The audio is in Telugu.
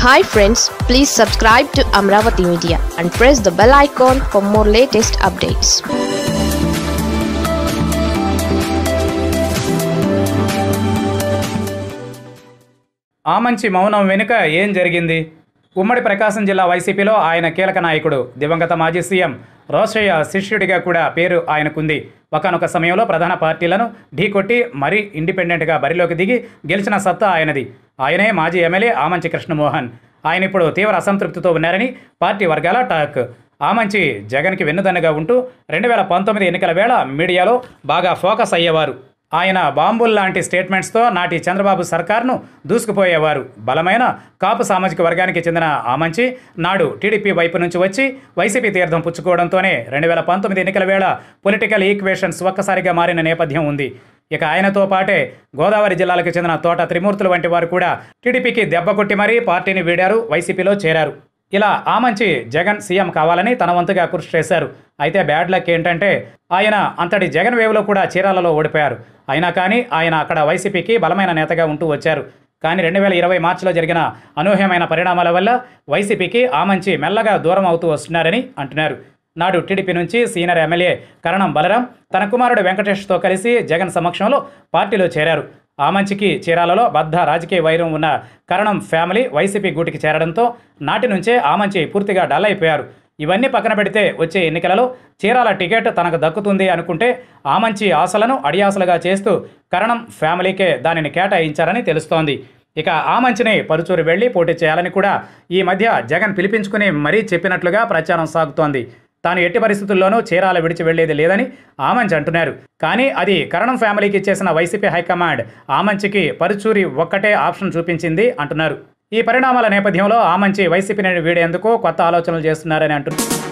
hi friends please subscribe to Amaravati media and press the bell icon for more latest updates ఆ మంచి మౌనం వెనుక ఏం జరిగింది ఉమ్మడి ప్రకాశం జిల్లా వైసీపీలో ఆయన కీలక నాయకుడు దివంగత మాజీ సీఎం రోషయ్య శిష్యుడిగా కూడా పేరు ఆయనకుంది ఒకనొక సమయంలో ప్రధాన పార్టీలను ఢీకొట్టి మరీ ఇండిపెండెంట్గా బరిలోకి దిగి గెలిచిన సత్తా ఆయనది ఆయనే మాజీ ఎమ్మెల్యే ఆమంచి కృష్ణమోహన్ ఆయన ఇప్పుడు తీవ్ర అసంతృప్తితో ఉన్నారని పార్టీ వర్గాల టాక్ ఆమంచి జగన్కి వెన్నుదన్నుగా ఉంటూ రెండు వేల పంతొమ్మిది ఎన్నికల వేళ మీడియాలో బాగా ఫోకస్ అయ్యేవారు ఆయన బాంబుల్ లాంటి స్టేట్మెంట్స్తో నాటి చంద్రబాబు సర్కార్ను దూసుకుపోయేవారు బలమైన కాపు సామాజిక వర్గానికి చెందిన ఆమంచి నాడు టీడీపీ వైపు నుంచి వచ్చి వైసీపీ తీర్థం పుచ్చుకోవడంతోనే రెండు వేల పంతొమ్మిది ఎన్నికల వేళ పొలిటికల్ ఈక్వేషన్స్ ఒక్కసారిగా మారిన నేపథ్యం ఉంది ఇక ఆయనతో పాటే గోదావరి జిల్లాలకు చెందిన తోట త్రిమూర్తులు వంటి వారు కూడా టీడీపీకి దెబ్బ కొట్టి మరీ పార్టీని వీడారు వైసీపీలో చేరారు ఇలా ఆమంచి జగన్ సీఎం కావాలని తన వంతుగా కృషి చేశారు అయితే బ్యాడ్ లక్ ఏంటంటే ఆయన అంతటి జగన్ వేవ్లో కూడా చీరాలలో ఓడిపోయారు అయినా కానీ ఆయన అక్కడ వైసీపీకి బలమైన నేతగా ఉంటూ వచ్చారు కానీ రెండు వేల ఇరవై మార్చిలో జరిగిన అనూహ్యమైన పరిణామాల వల్ల వైసీపీకి ఆమంచి మెల్లగా దూరం అవుతూ వస్తున్నారని అంటున్నారు నాడు టీడీపీ నుంచి సీనియర్ ఎమ్మెల్యే కరణం బలరాం తన కుమారుడు వెంకటేష్తో కలిసి జగన్ సమక్షంలో పార్టీలో చేరారు ఆమంచికి చీరాలలో బద్ధ రాజకీయ వైరం ఉన్న కరణం ఫ్యామిలీ వైసీపీ గూటికి చేరడంతో నాటి నుంచే ఆమంచి పూర్తిగా డల్ అయిపోయారు ఇవన్నీ పక్కన పెడితే వచ్చే ఎన్నికలలో చీరాల టికెట్ తనకు దక్కుతుంది అనుకుంటే ఆమంచి ఆశలను అడియాసలుగా చేస్తూ కరణం ఫ్యామిలీకే దానిని కేటాయించారని తెలుస్తోంది ఇక ఆ మంచిని పరుచూరు వెళ్లి పోటీ చేయాలని కూడా ఈ మధ్య జగన్ పిలిపించుకుని మరీ చెప్పినట్లుగా ప్రచారం సాగుతోంది తాను ఎట్టి పరిస్థితుల్లోనూ చీరాల విడిచి వెళ్లేది లేదని ఆమంచి అంటున్నారు కానీ అది కరణం ఫ్యామిలీకి ఇచ్చేసిన వైసీపీ హైకమాండ్ ఆమంచికి పరుచూరి ఒక్కటే ఆప్షన్ చూపించింది అంటున్నారు ఈ పరిణామాల నేపథ్యంలో ఆమంచి వైసీపీని వీడేందుకు కొత్త ఆలోచనలు చేస్తున్నారని అంటున్నారు